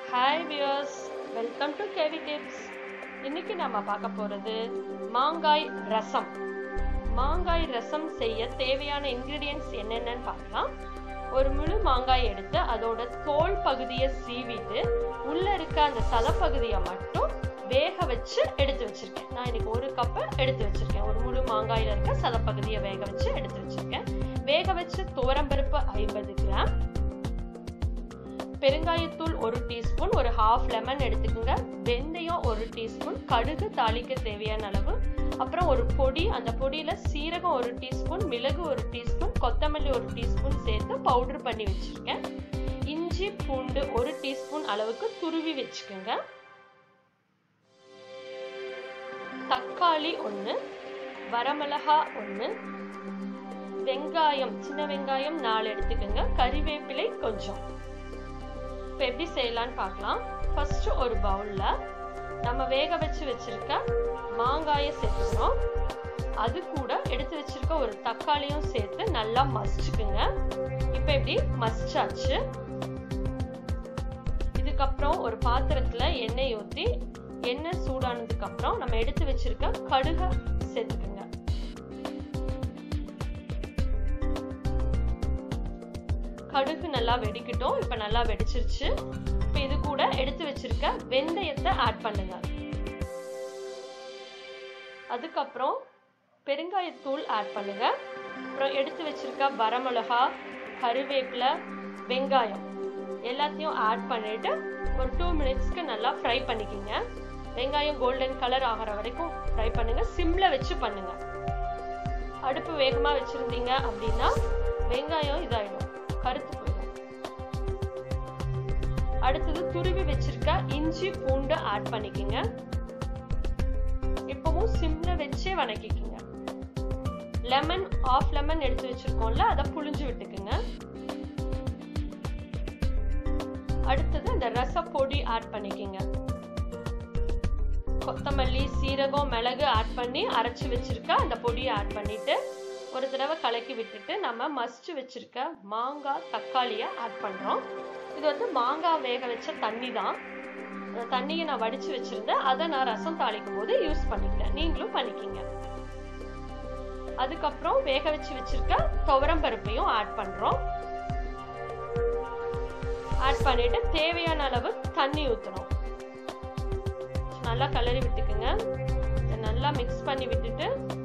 hi viewers welcome to KV tips இன்னைக்கு நம்ம பார்க்க போகிறது மாங்காய் ரசம் மாங்காய் ரசம் செய்ய தேவையான இன்க்ரீடியன்ட்ஸ் என்னென்னன்னு பார்க்கலாம் ஒரு முழு மாங்காய் எடுத்து அதோட தோல் பகுதியை சீவிட்டு உள்ள இருக்க அந்த சதப்பகுதியை மட்டும் வேக வச்சு எடுத்து வச்சிருக்கேன் நான் இன்னைக்கு ஒரு கப்பு எடுத்து வச்சிருக்கேன் ஒரு முழு மாங்காயில இருக்க சதப்பகுதியை வேக வச்சு எடுத்து வச்சிருக்கேன் வேக வச்சு துவரம்பருப்பு ஐம்பது கிராம் பெருங்காயத்தூள் ஒரு டீஸ்பூன் ஒரு ஹாஃப் லெமன் எடுத்துக்கோங்க வெந்தயம் ஒரு டீஸ்பூன் கடுகு தாளிக்க தேவையான அளவு அப்புறம் ஒரு பொடி அந்த பொடியில சீரகம் ஒரு டீஸ்பூன் மிளகு ஒரு டீஸ்பூன் கொத்தமல்லி ஒரு டீஸ்பூன் சேர்த்து பவுடர் பண்ணி வச்சிருக்கேன் இஞ்சி பூண்டு ஒரு டீஸ்பூன் அளவுக்கு துருவி வச்சுக்கோங்க தக்காளி ஒன்று வரமிளகா ஒன்று வெங்காயம் சின்ன வெங்காயம் நாலு எடுத்துக்கோங்க கறிவேப்பிலை கொஞ்சம் இப்போ எப்படி செய்யலான்னு பார்க்கலாம் ஃபர்ஸ்ட் ஒரு பவுல்ல நம்ம வேக வச்சு வச்சிருக்க மாங்காயை சேர்த்துக்கிறோம் அது கூட எடுத்து வச்சிருக்க ஒரு தக்காளியும் சேர்த்து நல்லா மசிச்சுக்குங்க இப்போ எப்படி மசிச்சாச்சு இதுக்கப்புறம் ஒரு பாத்திரத்துல எண்ணெய் ஊற்றி எண்ணெய் சூடானதுக்கு அப்புறம் நம்ம எடுத்து வச்சிருக்க கடுகை சேர்த்துக்குங்க கடுகு நல்லா வெடிக்கட்டும் இப்ப நல்லா வெடிச்சிருச்சு இப்ப இது கூட எடுத்து வச்சிருக்க வெந்தயத்தை ஆட் பண்ணுங்க அதுக்கப்புறம் பெருங்காயத்தூள் ஆட் பண்ணுங்க அப்புறம் எடுத்து வச்சிருக்க வரமிளகா கருவேப்பிலை வெங்காயம் எல்லாத்தையும் ஆட் பண்ணிட்டு ஒரு டூ மினிட்ஸ்க்கு நல்லா ஃப்ரை பண்ணிக்கிங்க வெங்காயம் கோல்டன் கலர் ஆகிற வரைக்கும் ஃப்ரை பண்ணுங்க சிம்ல வச்சு பண்ணுங்க அடுப்பு வேகமா வச்சிருந்தீங்க அப்படின்னா வெங்காயம் இதாயிடும் கருத்து போயிடும் அடுத்தது துருவி வச்சிருக்க இஞ்சி பூண்டு ஆட் பண்ணிக்கங்க இப்பவும் சிம்ல வச்சே வணக்கிக்கங்க லெமன் ஆஃப் லெமன் எடுத்து வச்சிருக்கோம்ல அதை புழிஞ்சு விட்டுக்குங்க அடுத்தது அந்த ரச பொடி ஆட் பண்ணிக்கங்க கொத்தமல்லி சீரகம் மிளகு ஆட் பண்ணி அரைச்சு வச்சிருக்க அந்த பொடியை ஆட் பண்ணிட்டு ஒரு தடவை கலக்கி விட்டுட்டு நம்ம மசிச்சு வச்சிருக்க மாங்காய் தக்காளியை ஆட் பண்ணுறோம் இது வந்து மாங்காய் வேக வச்ச தண்ணி தான் அந்த தண்ணியை நான் வடிச்சு வச்சிருந்தேன் அதை நான் ரசம் தாளிக்கும் போது யூஸ் பண்ணிக்கிட்டேன் நீங்களும் பண்ணிக்கிங்க அதுக்கப்புறம் வேக வச்சு வச்சிருக்க துவரம் பருப்பையும் ஆட் பண்றோம் ஆட் பண்ணிட்டு தேவையான அளவு தண்ணி ஊற்றணும் நல்லா கலரி விட்டுக்குங்க நல்லா மிக்ஸ் பண்ணி விட்டுட்டு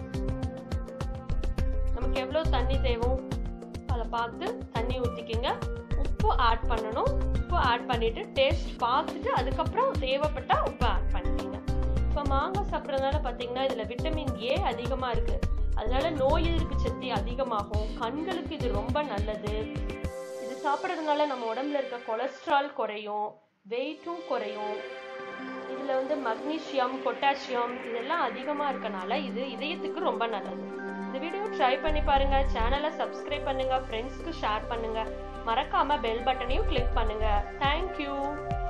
நமக்கு எவ்வளோ தண்ணி தேவை அதை பார்த்து தண்ணி ஊற்றிக்கிங்க உப்பு ஆட் பண்ணணும் உப்பு ஆட் பண்ணிட்டு டேஸ்ட் பார்த்துட்டு அதுக்கப்புறம் தேவைப்பட்டா உப்பு ஆட் பண்ணிக்கிங்க இப்போ மாங்காய் சாப்பிட்றதுனால பார்த்தீங்கன்னா இதில் விட்டமின் ஏ அதிகமாக இருக்கு அதனால நோய் எதிர்ப்பு சக்தி அதிகமாகும் கண்களுக்கு இது ரொம்ப நல்லது இது சாப்பிட்றதுனால நம்ம உடம்புல இருக்க கொலஸ்ட்ரால் குறையும் வெயிட்டும் குறையும் இதில் வந்து மக்னீசியம் பொட்டாசியம் இதெல்லாம் அதிகமாக இருக்கனால இது இதயத்துக்கு ரொம்ப நல்லது இந்த வீடியோ ட்ரை பண்ணி பாருங்க சேனலை சப்ஸ்கிரைப் பண்ணுங்க ஃப்ரெண்ட்ஸ்க்கு ஷேர் பண்ணுங்க மறக்காம பெல் பட்டனையும் கிளிக் பண்ணுங்க தேங்க்யூ